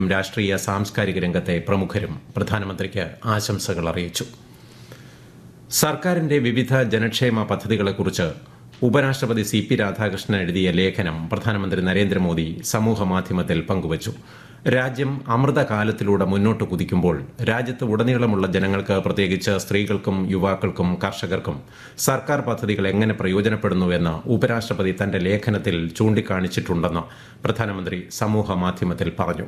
രാഷ്ട്രീയ സാംസ്കാരിക രംഗത്തെ പ്രമുഖരും പ്രധാനമന്ത്രിക്ക് ആശംസകൾ അറിയിച്ചു സർക്കാരിന്റെ വിവിധ ജനക്ഷേമ പദ്ധതികളെക്കുറിച്ച് ഉപരാഷ്ട്രപതി സി പി രാധാകൃഷ്ണൻ എഴുതിയ ലേഖനം പ്രധാനമന്ത്രി നരേന്ദ്രമോദി സമൂഹ മാധ്യമത്തിൽ പങ്കുവച്ചു രാജ്യം അമൃതകാലത്തിലൂടെ മുന്നോട്ട് കുതിക്കുമ്പോൾ രാജ്യത്ത് ഉടനീളമുള്ള ജനങ്ങൾക്ക് പ്രത്യേകിച്ച് സ്ത്രീകൾക്കും യുവാക്കൾക്കും കർഷകർക്കും സർക്കാർ പദ്ധതികൾ എങ്ങനെ പ്രയോജനപ്പെടുന്നുവെന്ന് ഉപരാഷ്ട്രപതി തന്റെ ലേഖനത്തിൽ ചൂണ്ടിക്കാണിച്ചിട്ടുണ്ടെന്ന് പ്രധാനമന്ത്രി സമൂഹ മാധ്യമത്തിൽ പറഞ്ഞു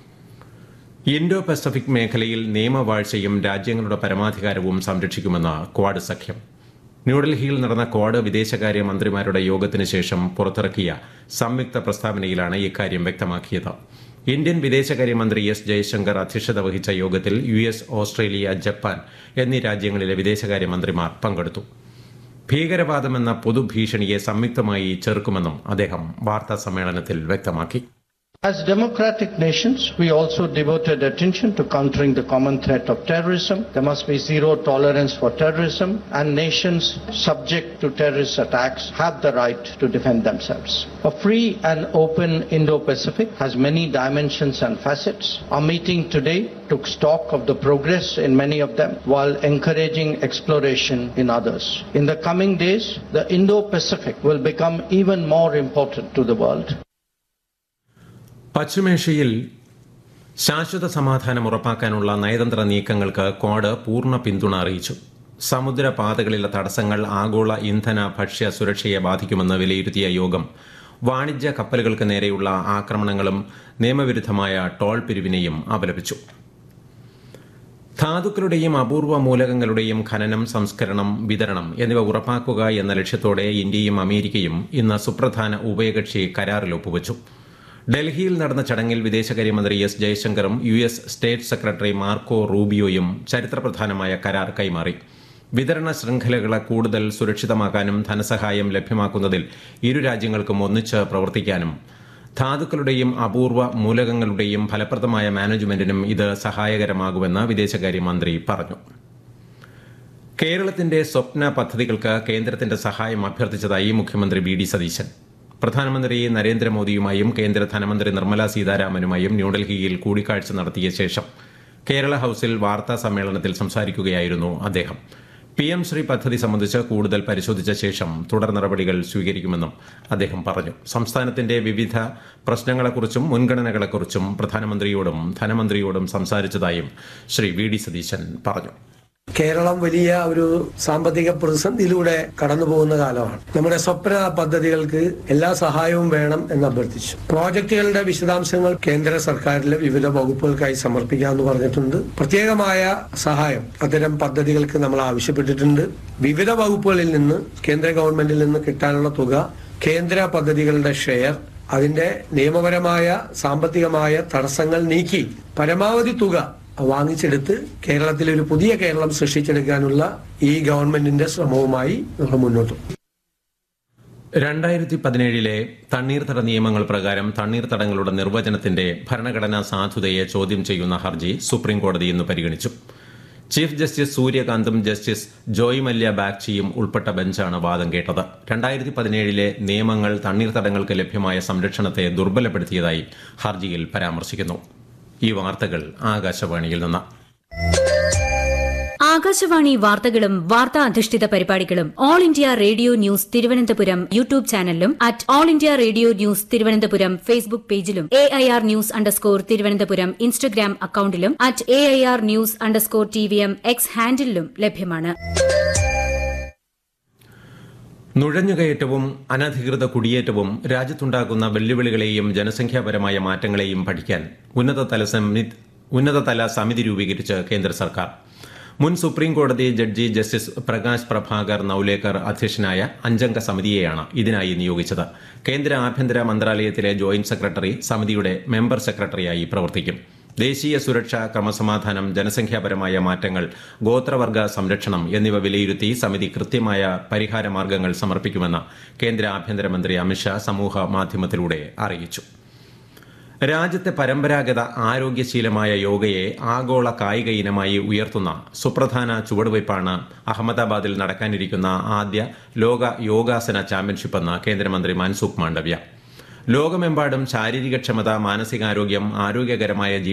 ഇൻഡോ പസഫിക് മേഖലയിൽ നിയമവാഴ്ചയും രാജ്യങ്ങളുടെ പരമാധികാരവും സംരക്ഷിക്കുമെന്ന് ക്വാഡ് സഖ്യം ന്യൂഡൽഹിയിൽ നടന്ന ക്വാഡ് വിദേശകാര്യ മന്ത്രിമാരുടെ യോഗത്തിന് ശേഷം പുറത്തിറക്കിയ സംയുക്ത പ്രസ്താവനയിലാണ് ഇക്കാര്യം വ്യക്തമാക്കിയത് ഇന്ത്യൻ വിദേശകാര്യമന്ത്രി എസ് ജയശങ്കർ അധ്യക്ഷത വഹിച്ച യോഗത്തിൽ യു എസ് ഓസ്ട്രേലിയ ജപ്പാൻ എന്നീ രാജ്യങ്ങളിലെ വിദേശകാര്യമന്ത്രിമാർ പങ്കെടുത്തു ഭീകരവാദമെന്ന പൊതുഭീഷണിയെ സംയുക്തമായി ചെറുക്കുമെന്നും അദ്ദേഹം വാർത്താ സമ്മേളനത്തിൽ വ്യക്തമാക്കി As democratic nations, we also devoted attention to countering the common threat of terrorism. There must be zero tolerance for terrorism, and nations subject to terrorist attacks have the right to defend themselves. A free and open Indo-Pacific has many dimensions and facets. Our meeting today took stock of the progress in many of them while encouraging exploration in others. In the coming days, the Indo-Pacific will become even more important to the world. പശ്ചിമേഷ്യയിൽ ശാശ്വത സമാധാനം ഉറപ്പാക്കാനുള്ള നയതന്ത്ര നീക്കങ്ങൾക്ക് quad പൂർണ്ണ പിന്തുണ അറിയിച്ചു സമുദ്രപാതകളിലെ തടസ്സങ്ങൾ ആഗോള ഇന്ധന ഭക്ഷ്യ സുരക്ഷയെ ബാധിക്കുമെന്ന് വിലയിരുത്തിയ യോഗം വാണിജ്യ കപ്പലുകൾക്ക് നേരെയുള്ള ആക്രമണങ്ങളും നിയമവിരുദ്ധമായ ടോൾ പിരിവിനെയും അപലപിച്ചു ധാതുക്കളുടെയും അപൂർവ മൂലകങ്ങളുടെയും ഖനനം സംസ്കരണം വിതരണം എന്നിവ ഉറപ്പാക്കുക എന്ന ലക്ഷ്യത്തോടെ ഇന്ത്യയും അമേരിക്കയും ഇന്ന് സുപ്രധാന ഉഭയകക്ഷി കരാറിൽ ഒപ്പുവച്ചു ഡൽഹിയിൽ നടന്ന ചടങ്ങിൽ വിദേശകാര്യമന്ത്രി എസ് ജയശങ്കറും U S state secretary Marco റൂബിയോയും ചരിത്രപ്രധാനമായ കരാർ കൈമാറി വിതരണ ശൃംഖലകളെ കൂടുതൽ സുരക്ഷിതമാക്കാനും ധനസഹായം ലഭ്യമാക്കുന്നതിൽ ഇരു രാജ്യങ്ങൾക്കും ഒന്നിച്ച് പ്രവർത്തിക്കാനും ധാതുക്കളുടെയും അപൂർവ മൂലകങ്ങളുടെയും ഫലപ്രദമായ മാനേജ്മെന്റിനും ഇത് സഹായകരമാകുമെന്ന് വിദേശകാര്യമന്ത്രി പറഞ്ഞു കേരളത്തിന്റെ സ്വപ്ന പദ്ധതികൾക്ക് കേന്ദ്രത്തിന്റെ സഹായം അഭ്യർത്ഥിച്ചതായി മുഖ്യമന്ത്രി വി ഡി സതീശൻ പ്രധാനമന്ത്രി നരേന്ദ്രമോദിയുമായും കേന്ദ്ര ധനമന്ത്രി നിർമ്മല സീതാരാമനുമായും ന്യൂഡൽഹിയിൽ കൂടിക്കാഴ്ച നടത്തിയ ശേഷം കേരള ഹൌസിൽ വാർത്താ സമ്മേളനത്തിൽ സംസാരിക്കുകയായിരുന്നു അദ്ദേഹം പി എം ശ്രീ പദ്ധതി സംബന്ധിച്ച് കൂടുതൽ പരിശോധിച്ച ശേഷം തുടർ നടപടികൾ സ്വീകരിക്കുമെന്നും അദ്ദേഹം പറഞ്ഞു സംസ്ഥാനത്തിന്റെ വിവിധ പ്രശ്നങ്ങളെക്കുറിച്ചും മുൻഗണനകളെക്കുറിച്ചും പ്രധാനമന്ത്രിയോടും ധനമന്ത്രിയോടും സംസാരിച്ചതായും ശ്രീ വി ഡി സതീശൻ പറഞ്ഞു കേരളം വലിയ ഒരു സാമ്പത്തിക പ്രതിസന്ധിയിലൂടെ കടന്നു പോകുന്ന കാലമാണ് നമ്മുടെ സ്വപ്ന പദ്ധതികൾക്ക് എല്ലാ സഹായവും വേണം എന്ന് അഭ്യർത്ഥിച്ചു പ്രോജക്റ്റുകളുടെ വിശദാംശങ്ങൾ കേന്ദ്ര സർക്കാരിലെ വിവിധ വകുപ്പുകൾക്കായി സമർപ്പിക്കാമെന്ന് പറഞ്ഞിട്ടുണ്ട് പ്രത്യേകമായ സഹായം അത്തരം പദ്ധതികൾക്ക് നമ്മൾ ആവശ്യപ്പെട്ടിട്ടുണ്ട് വിവിധ വകുപ്പുകളിൽ നിന്ന് കേന്ദ്ര ഗവൺമെന്റിൽ നിന്ന് കിട്ടാനുള്ള തുക കേന്ദ്ര പദ്ധതികളുടെ ഷെയർ അതിന്റെ നിയമപരമായ സാമ്പത്തികമായ തടസ്സങ്ങൾ നീക്കി പരമാവധി തുക വാങ്ങിച്ചെടുത്ത് കേരളത്തിൽ ഒരു പുതിയ കേരളം സൃഷ്ടിച്ചെടുക്കാനുള്ള ഈ ഗവൺമെന്റിന്റെ ശ്രമവുമായി നമ്മൾ മുന്നോട്ട് പോകും രണ്ടായിരത്തി പതിനേഴിലെ തണ്ണീർത്തട നിയമങ്ങൾ പ്രകാരം തണ്ണീർത്തടങ്ങളുടെ നിർവചനത്തിന്റെ ഭരണഘടനാ സാധുതയെ ചോദ്യം ചെയ്യുന്ന ഹർജി സുപ്രീം കോടതി ഇന്ന് പരിഗണിച്ചു ചീഫ് ജസ്റ്റിസ് സൂര്യകാന്തും ജസ്റ്റിസ് ജോയ് മല്യ ബാഗ്ചിയും ഉൾപ്പെട്ട ബെഞ്ചാണ് വാദം കേട്ടത് രണ്ടായിരത്തി പതിനേഴിലെ നിയമങ്ങൾ തണ്ണീർത്തടങ്ങൾക്ക് ലഭ്യമായ സംരക്ഷണത്തെ ദുർബലപ്പെടുത്തിയതായി ഹർജിയിൽ പരാമർശിക്കുന്നു ഈ വാർത്തകൾ ആകാശവാണിയിൽ നിന്ന് ആകാശവാണി വാർത്തകളും വാർത്താ അധിഷ്ഠിത പരിപാടികളും All India Radio News Thiruvananthapuram YouTube ചാനലിലും at All India Radio News Thiruvananthapuram Facebook പേജിലും A I R news underscore Thiruvananthapuram Instagram അക്കൌണ്ടിലും at A I R news underscore T V M X ഹാൻഡിലും ലഭ്യമാണ് നുഴഞ്ഞുകയറ്റവും അനധികൃത കുടിയേറ്റവും രാജ്യത്തുണ്ടാക്കുന്ന വെല്ലുവിളികളെയും ജനസംഖ്യാപരമായ മാറ്റങ്ങളെയും പഠിക്കാൻ ഉന്നതതല സമിതി ഉന്നതതല സമിതി രൂപീകരിച്ച് കേന്ദ്ര സർക്കാർ മുൻ സുപ്രീം കോടതി ജഡ്ജി ജസ്റ്റിസ് പ്രകാശ് പ്രഭാകർ നൌലേക്കർ അധ്യക്ഷനായ അഞ്ചംഗ സമിതിയെയാണ് ഇതിനായി നിയോഗിച്ചത് കേന്ദ്ര ആഭ്യന്തര മന്ത്രാലയത്തിലെ ജോയിന്റ് സെക്രട്ടറി സമിതിയുടെ മെമ്പർ സെക്രട്ടറിയായി പ്രവർത്തിക്കും ദേശീയ സുരക്ഷ ക്രമസമാധാനം ജനസംഖ്യാപരമായ മാറ്റങ്ങൾ ഗോത്രവർഗ സംരക്ഷണം എന്നിവ വിലയിരുത്തി സമിതി കൃത്യമായ പരിഹാര മാർഗങ്ങൾ സമർപ്പിക്കുമെന്ന് കേന്ദ്ര ആഭ്യന്തരമന്ത്രി അമിത്ഷാ സമൂഹ മാധ്യമത്തിലൂടെ അറിയിച്ചു രാജ്യത്തെ പരമ്പരാഗത ആരോഗ്യശീലമായ യോഗയെ ആഗോള കായിക ഇനമായി ഉയർത്തുന്ന സുപ്രധാന ചുവടുവയ്പ്പാണ് അഹമ്മദാബാദിൽ നടക്കാനിരിക്കുന്ന ആദ്യ ലോക യോഗാസന ചാമ്പ്യൻഷിപ്പെന്ന് കേന്ദ്രമന്ത്രി മൻസുഖ് മാണ്ഡവ്യ ലോകമെമ്പാടും ശാരീരികക്ഷമത മാനസികാരോഗ്യം ആരോഗ്യകരമായ